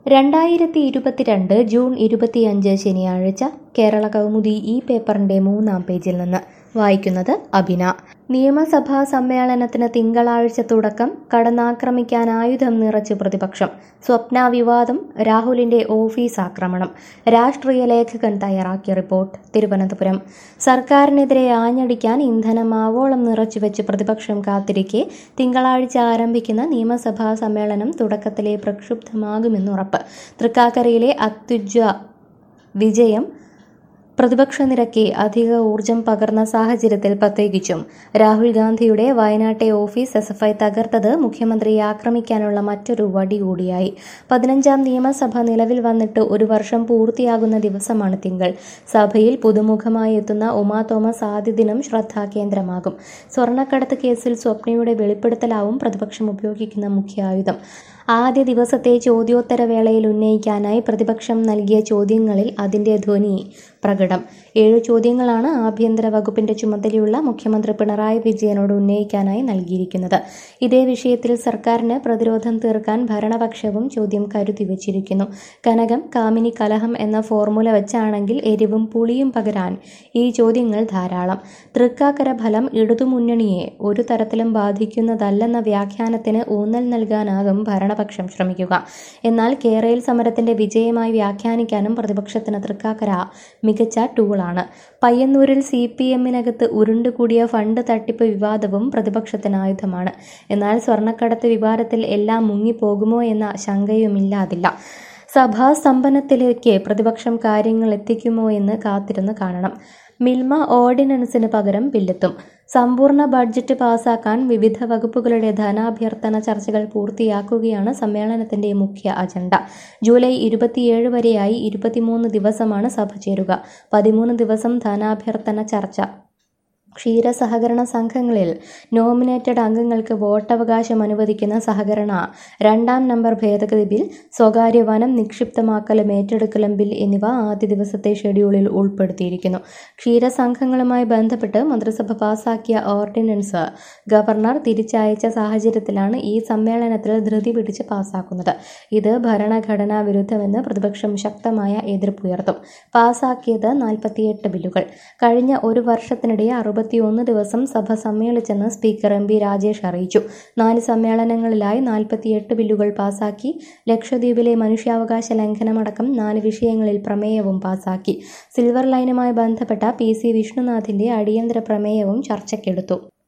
രണ്ടായിരത്തി ഇരുപത്തിരണ്ട് ജൂൺ ഇരുപത്തിയഞ്ച് ശനിയാഴ്ച കേരള കൗമുദി ഈ പേപ്പറിന്റെ മൂന്നാം പേജിൽ നിന്ന് വായിക്കുന്നത് അബിന നിയമസഭാ സമ്മേളനത്തിന് തിങ്കളാഴ്ച തുടക്കം കടന്നാക്രമിക്കാൻ ആയുധം നിറച്ച് പ്രതിപക്ഷം സ്വപ്ന വിവാദം രാഹുലിന്റെ ഓഫീസ് ആക്രമണം രാഷ്ട്രീയ ലേഖകൻ തയ്യാറാക്കിയ റിപ്പോർട്ട് തിരുവനന്തപുരം സർക്കാരിനെതിരെ ആഞ്ഞടിക്കാൻ ഇന്ധനം ആവോളം നിറച്ചുവെച്ച് പ്രതിപക്ഷം കാത്തിരിക്കെ തിങ്കളാഴ്ച ആരംഭിക്കുന്ന നിയമസഭാ സമ്മേളനം തുടക്കത്തിലെ പ്രക്ഷുബ്ധമാകുമെന്നുറപ്പ് തൃക്കാക്കരയിലെ അത്യുജ്വ വിജയം പ്രതിപക്ഷ നിരക്ക് അധിക ഊർജം പകർന്ന സാഹചര്യത്തിൽ പ്രത്യേകിച്ചും രാഹുൽ ഗാന്ധിയുടെ വയനാട്ടെ ഓഫീസ് എസ് എഫ് ഐ തകർത്തത് മുഖ്യമന്ത്രിയെ ആക്രമിക്കാനുള്ള മറ്റൊരു വടി കൂടിയായി പതിനഞ്ചാം നിയമസഭ നിലവിൽ വന്നിട്ട് ഒരു വർഷം പൂർത്തിയാകുന്ന ദിവസമാണ് തിങ്കൾ സഭയിൽ പുതുമുഖമായി എത്തുന്ന ഉമാ തോമസ് ആദ്യ ദിനം ശ്രദ്ധാകേന്ദ്രമാകും സ്വർണ്ണക്കടത്ത് കേസിൽ സ്വപ്നയുടെ വെളിപ്പെടുത്തലാവും പ്രതിപക്ഷം ഉപയോഗിക്കുന്ന മുഖ്യ ആയുധം ആദ്യ ദിവസത്തെ ചോദ്യോത്തര വേളയിൽ ഉന്നയിക്കാനായി പ്രതിപക്ഷം നൽകിയ ചോദ്യങ്ങളിൽ അതിന്റെ ധ്വനി പ്രകടം ഏഴു ചോദ്യങ്ങളാണ് ആഭ്യന്തര വകുപ്പിന്റെ ചുമതലയുള്ള മുഖ്യമന്ത്രി പിണറായി വിജയനോട് ഉന്നയിക്കാനായി നൽകിയിരിക്കുന്നത് ഇതേ വിഷയത്തിൽ സർക്കാരിന് പ്രതിരോധം തീർക്കാൻ ഭരണപക്ഷവും ചോദ്യം കരുതി വച്ചിരിക്കുന്നു കനകം കാമിനി കലഹം എന്ന ഫോർമുല വെച്ചാണെങ്കിൽ എരിവും പുളിയും പകരാൻ ഈ ചോദ്യങ്ങൾ ധാരാളം തൃക്കാക്കര ഫലം ഇടതുമുന്നണിയെ ഒരു തരത്തിലും ബാധിക്കുന്നതല്ലെന്ന വ്യാഖ്യാനത്തിന് ഊന്നൽ നൽകാനാകും ഭരണപക്ഷം ശ്രമിക്കുക എന്നാൽ കേരയിൽ സമരത്തിന്റെ വിജയമായി വ്യാഖ്യാനിക്കാനും പ്രതിപക്ഷത്തിന് തൃക്കാക്കര മികച്ച ടൂളാണ് പയ്യന്നൂരിൽ സി പി എമ്മിനകത്ത് ഉരുണ്ടുകൂടിയ ഫണ്ട് തട്ടിപ്പ് വിവാദവും പ്രതിപക്ഷത്തിന് ആയുധമാണ് എന്നാൽ സ്വർണ്ണക്കടത്ത് വിവാദത്തിൽ എല്ലാം മുങ്ങിപ്പോകുമോ എന്ന ശങ്കയുമില്ലാതില്ല സഭാ സ്തംഭനത്തിലേക്ക് പ്രതിപക്ഷം കാര്യങ്ങൾ എത്തിക്കുമോ എന്ന് കാത്തിരുന്ന് കാണണം മിൽമ ഓർഡിനൻസിന് പകരം ബില്ലെത്തും സമ്പൂർണ്ണ ബഡ്ജറ്റ് പാസാക്കാൻ വിവിധ വകുപ്പുകളുടെ ധനാഭ്യർത്ഥന ചർച്ചകൾ പൂർത്തിയാക്കുകയാണ് സമ്മേളനത്തിന്റെ മുഖ്യ അജണ്ട ജൂലൈ ഇരുപത്തിയേഴ് വരെയായി ഇരുപത്തിമൂന്ന് ദിവസമാണ് സഭ ചേരുക പതിമൂന്ന് ദിവസം ധനാഭ്യർത്ഥന ചർച്ച ക്ഷീര സഹകരണ സംഘങ്ങളിൽ നോമിനേറ്റഡ് അംഗങ്ങൾക്ക് വോട്ടവകാശം അനുവദിക്കുന്ന സഹകരണ രണ്ടാം നമ്പർ ഭേദഗതി ബിൽ സ്വകാര്യ വനം നിക്ഷിപ്തമാക്കലും ഏറ്റെടുക്കലും ബിൽ എന്നിവ ആദ്യ ദിവസത്തെ ഷെഡ്യൂളിൽ ഉൾപ്പെടുത്തിയിരിക്കുന്നു ക്ഷീരസംഘങ്ങളുമായി ബന്ധപ്പെട്ട് മന്ത്രിസഭ പാസാക്കിയ ഓർഡിനൻസ് ഗവർണർ തിരിച്ചയച്ച സാഹചര്യത്തിലാണ് ഈ സമ്മേളനത്തിൽ ധൃതി പിടിച്ച് പാസാക്കുന്നത് ഇത് ഭരണഘടനാ വിരുദ്ധമെന്ന് പ്രതിപക്ഷം ശക്തമായ എതിർപ്പുയർത്തും പാസാക്കിയത് നാൽപ്പത്തിയെട്ട് ബില്ലുകൾ കഴിഞ്ഞ ഒരു വർഷത്തിനിടെ അറുപത്തിയൊന്ന് ദിവസം സഭ സമ്മേളിച്ചെന്ന് സ്പീക്കർ എം പി രാജേഷ് അറിയിച്ചു നാല് സമ്മേളനങ്ങളിലായി നാൽപ്പത്തിയെട്ട് ബില്ലുകൾ പാസാക്കി ലക്ഷദ്വീപിലെ മനുഷ്യാവകാശ ലംഘനമടക്കം നാല് വിഷയങ്ങളിൽ പ്രമേയവും പാസാക്കി സിൽവർ ലൈനുമായി ബന്ധപ്പെട്ട പി സി വിഷ്ണുനാഥിന്റെ അടിയന്തര പ്രമേയവും ചർച്ചയ്ക്കെടുത്തു